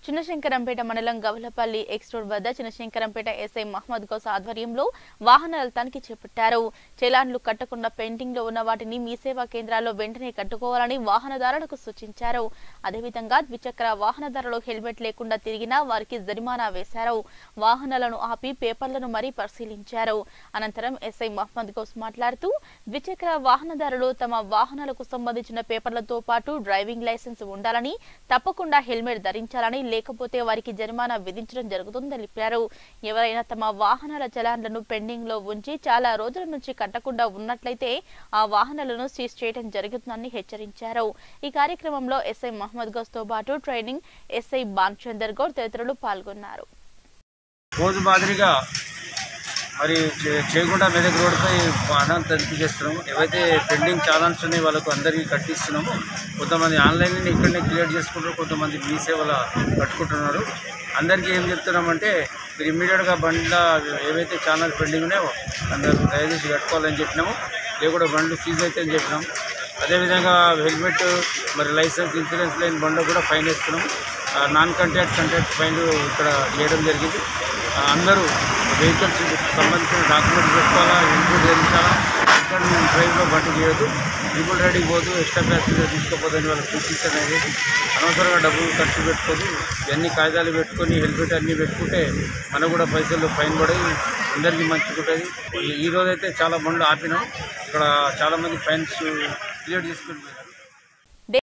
చిన్నశంకరంపేట మండలం Gavalapalli X road వద్ద Chinna Shankarampet SI Mohammed Ghouse ఆధ్వర్యంలో వాహనాల తనిఖీ చేపట్టారు చలాన్లు కట్టకుండా పెండింగ్ లో ఉన్న వాటిని మీ సేవా కేంద్రాల్లో వెంటనే కట్టుకోవాలని వాహనదారులకు సూచించారు అదేవిధంగా ద్విచక్ర వాహనదారులు హెల్మెట్ లేకుండా తిరిగినా వారికి జరిమానా వేశారు వాహనాలను ఆపి పేపర్లను మరీ పరిశీలించారు అనంతరం ఎస్ఐ మహమ్మద్ గౌస్ మాట్లాడుతూ ద్విచక్ర వాహనదారులు తమ వాహనాలకు సంబంధించిన పేపర్లతో పాటు డ్రైవింగ్ లైసెన్స్ ఉండాలని తప్పకుండా హెల్మెట్ ధరించాలని లేకపోతే వారికి జరిమానా విధించడం జరుగుతుందని తెలిపారు ఎవరైనా తమ వాహనాల చలాన్లను పెండింగ్ లో ఉంచి చాలా రోజుల నుంచి కట్టకుండా ఉన్నట్లయితే ఆ వాహనాలను సీజ్ చేయడం జరుగుతుందని హెచ్చరించారు ఈ కార్యక్రమంలో ఎస్ఐ మహమ్మద్ గౌస్ తో పాటు ట్రైనింగ్ ఎస్ఐ బాన్చందర్ గౌడ్ తదితరులు పాల్గొన్నారు రోజు మాదిరిగా మరి చే- చేయకుండా మెదక్ రోడ్డుపై వాహనాలు తనిఖీ చేస్తున్నాము ఏవైతే పెండింగ్ చాలాన్స్ ఉన్నాయో వాళ్ళకు అందరికీ కట్టిస్తున్నాము కొంతమంది ఆన్లైన్ ఇక్కడనే క్లియర్ చేసుకుంటారు కొంతమంది మీ సేవల కట్టుకుంటున్నారు అందరికీ ఏం చెప్తున్నామంటే మీరు ఇమ్మీడియట్గా బండ్ల ఏవైతే ఛానల్ పెండింగ్ ఉన్నాయో అందరూ దయచేసి కట్టుకోవాలని చెప్పినాము లేకుండా బండ్లు సీజ్ అయితే అని చెప్పినాం అదేవిధంగా హెల్మెట్ మరి లైసెన్స్ ఇన్సూరెన్స్ లేని బండ్లు కూడా ఫైన్ వేస్తున్నాం ఆ, నాన్ కంటాక్ట్ కంటాక్ట్ ఫైన్లు ఇక్కడ చేయడం జరిగింది ఆ, అందరూ వెహికల్స్ సంబంధించిన డాక్యుమెంట్స్ పెట్టుకోవాలా ఇన్పుట్ ధరించాలా ఇక్కడ మేము డ్రైవ్లో బండి చేయొద్దు ట్రిపుల్ రెడీకి పోదు ఎక్స్ట్రా ప్యాసింజర్ తీసుకోపోదని వాళ్ళకి సూచించడం అనేది అనవసరంగా డబ్బులు ఖర్చు పెట్టుకోదు ఇవన్నీ కాగితాలు పెట్టుకొని హెల్మెట్ అన్నీ పెట్టుకుంటే మనకు కూడా పైసలు ఫైన్ పడి అందరికీ మంచిగుంటుంది ఈ రోజైతే చాలా బండ్లు ఆపినాం ఇక్కడ చాలామంది ఫైన్స్ క్లియర్ చేసుకుంటున్నారు